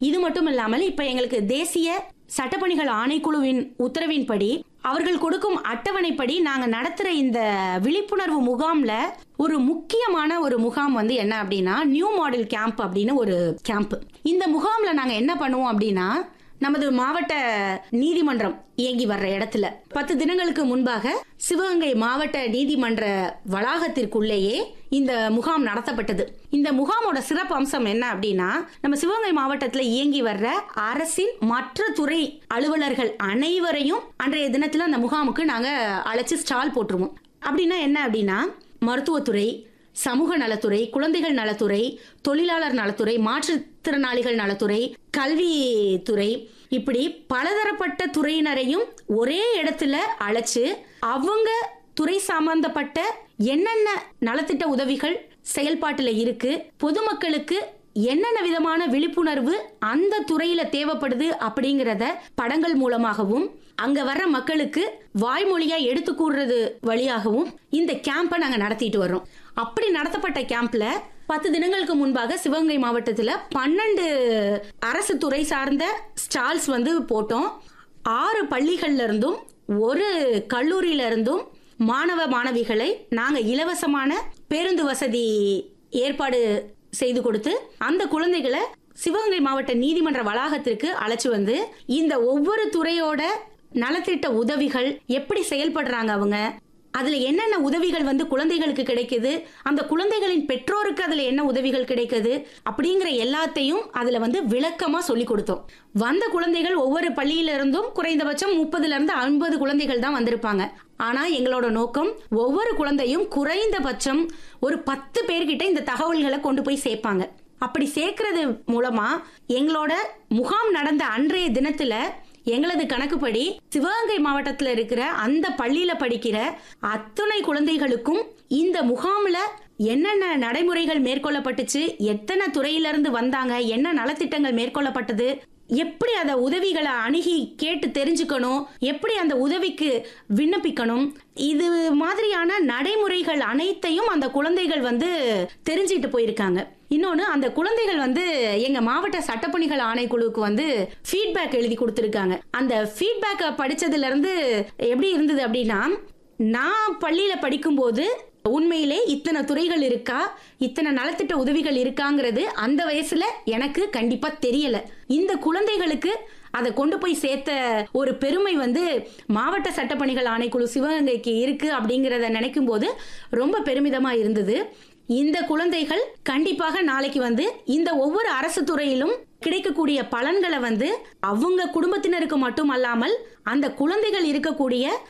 இது மட்டும் இல்லாமல் இப்ப எங்களுக்கு தேசிய சட்டப்பணிகள் ஆணைக்குழுவின் உத்தரவின்படி அவர்கள் கொடுக்கும் அட்டவணைப்படி நாங்க நடத்துற இந்த விழிப்புணர்வு முகாம்ல ஒரு முக்கியமான ஒரு முகாம் வந்து என்ன அப்படின்னா நியூ மாடல் கேம்ப் அப்படின்னு ஒரு கேம்ப் இந்த முகாம்ல நாங்க என்ன பண்ணுவோம் அப்படின்னா நமது மாவட்ட நீதிமன்றம் இயங்கி வர்ற இடத்துல பத்து தினங்களுக்கு முன்பாக சிவகங்கை மாவட்ட நீதிமன்ற வளாகத்திற்குள்ளேயே இந்த முகாம் நடத்தப்பட்டது இந்த முகாமோட சிறப்பு அம்சம் என்ன அப்படின்னா நம்ம சிவகங்கை மாவட்டத்துல இயங்கி வர்ற அரசின் மற்ற துறை அலுவலர்கள் அனைவரையும் அன்றைய தினத்துல அந்த முகாமுக்கு நாங்க அழைச்சு ஸ்டால் போட்டுருவோம் அப்படின்னா என்ன அப்படின்னா மருத்துவத்துறை சமூக நலத்துறை குழந்தைகள் நலத்துறை தொழிலாளர் நலத்துறை மாற்றுத்திறனாளிகள் நலத்துறை கல்வித்துறை இப்படி பலதரப்பட்ட துறையினரையும் ஒரே இடத்துல அழைச்சு அவங்க துறை சம்பந்தப்பட்ட என்னென்ன நலத்திட்ட உதவிகள் செயல்பாட்டுல இருக்கு பொதுமக்களுக்கு என்னென்ன விதமான விழிப்புணர்வு அந்த துறையில தேவைப்படுது அப்படிங்கறத படங்கள் மூலமாகவும் அங்க வர்ற மக்களுக்கு வாய்மொழியா எடுத்து கூறுறது வழியாகவும் இந்த கேம்பை நாங்க நடத்திட்டு வர்றோம் அப்படி நடத்தப்பட்ட கேம்ப்ல பத்து தினங்களுக்கு முன்பாக சிவகங்கை மாவட்டத்துல பன்னெண்டு அரசு துறை சார்ந்த ஸ்டால்ஸ் வந்து போட்டோம் ஆறு பள்ளிகள்ல இருந்தும் ஒரு கல்லூரியில இருந்தும் மாணவ மாணவிகளை நாங்க இலவசமான பேருந்து வசதி ஏற்பாடு செய்து கொடுத்து அந்த குழந்தைகளை சிவகங்கை மாவட்ட நீதிமன்ற வளாகத்திற்கு அழைச்சு வந்து இந்த ஒவ்வொரு துறையோட நலத்திட்ட உதவிகள் எப்படி செயல்படுறாங்க அவங்க அதுல என்னென்ன உதவிகள் வந்து குழந்தைகளுக்கு கிடைக்குது அந்த குழந்தைகளின் பெற்றோருக்கு அதுல என்ன உதவிகள் கிடைக்குது அப்படிங்கிற எல்லாத்தையும் அதுல வந்து விளக்கமா சொல்லி கொடுத்தோம் வந்த குழந்தைகள் ஒவ்வொரு பள்ளியில இருந்தும் குறைந்தபட்சம் முப்பதுல இருந்து ஐம்பது குழந்தைகள் தான் வந்திருப்பாங்க ஆனா எங்களோட நோக்கம் ஒவ்வொரு குழந்தையும் குறைந்தபட்சம் ஒரு பத்து பேர்கிட்ட இந்த தகவல்களை கொண்டு போய் சேர்ப்பாங்க அப்படி சேர்க்கறது மூலமா எங்களோட முகாம் நடந்த அன்றைய தினத்துல எங்களது கணக்குப்படி சிவகங்கை மாவட்டத்தில் இருக்கிற அந்த பள்ளியில படிக்கிற அத்துணை குழந்தைகளுக்கும் இந்த முகாம்ல என்னென்ன நடைமுறைகள் மேற்கொள்ளப்பட்டுச்சு எத்தனை துறையிலிருந்து வந்தாங்க என்ன நலத்திட்டங்கள் மேற்கொள்ளப்பட்டது எப்படி அந்த உதவிகளை அணுகி கேட்டு தெரிஞ்சுக்கணும் எப்படி அந்த உதவிக்கு விண்ணப்பிக்கணும் இது மாதிரியான நடைமுறைகள் அனைத்தையும் அந்த குழந்தைகள் வந்து தெரிஞ்சிட்டு போயிருக்காங்க இன்னொன்னு அந்த குழந்தைகள் வந்து எங்க மாவட்ட சட்டப்பணிகள் ஆணைக்குழுவுக்கு வந்து ஃபீட்பேக் எழுதி கொடுத்துருக்காங்க அந்த ஃபீட்பேக்கை படிச்சதுல இருந்து எப்படி இருந்தது அப்படின்னா நான் பள்ளியில படிக்கும்போது உண்மையிலே இத்தனை துறைகள் இருக்கா இத்தனை நலத்திட்ட உதவிகள் இருக்காங்கிறது அந்த வயசுல எனக்கு கண்டிப்பா தெரியல இந்த குழந்தைகளுக்கு அதை கொண்டு போய் சேர்த்த ஒரு பெருமை வந்து மாவட்ட சட்டப்பணிகள் ஆணைக்குழு சிவகங்கைக்கு இருக்கு அப்படிங்கிறத நினைக்கும் போது ரொம்ப பெருமிதமா இருந்தது இந்த குழந்தைகள் கண்டிப்பாக நாளைக்கு வந்து இந்த ஒவ்வொரு அரசு துறையிலும் கிடைக்கக்கூடிய பலன்களை வந்து அவங்க குடும்பத்தினருக்கு மட்டும் அல்லாமல் அந்த குழந்தைகள் இருக்கக்கூடிய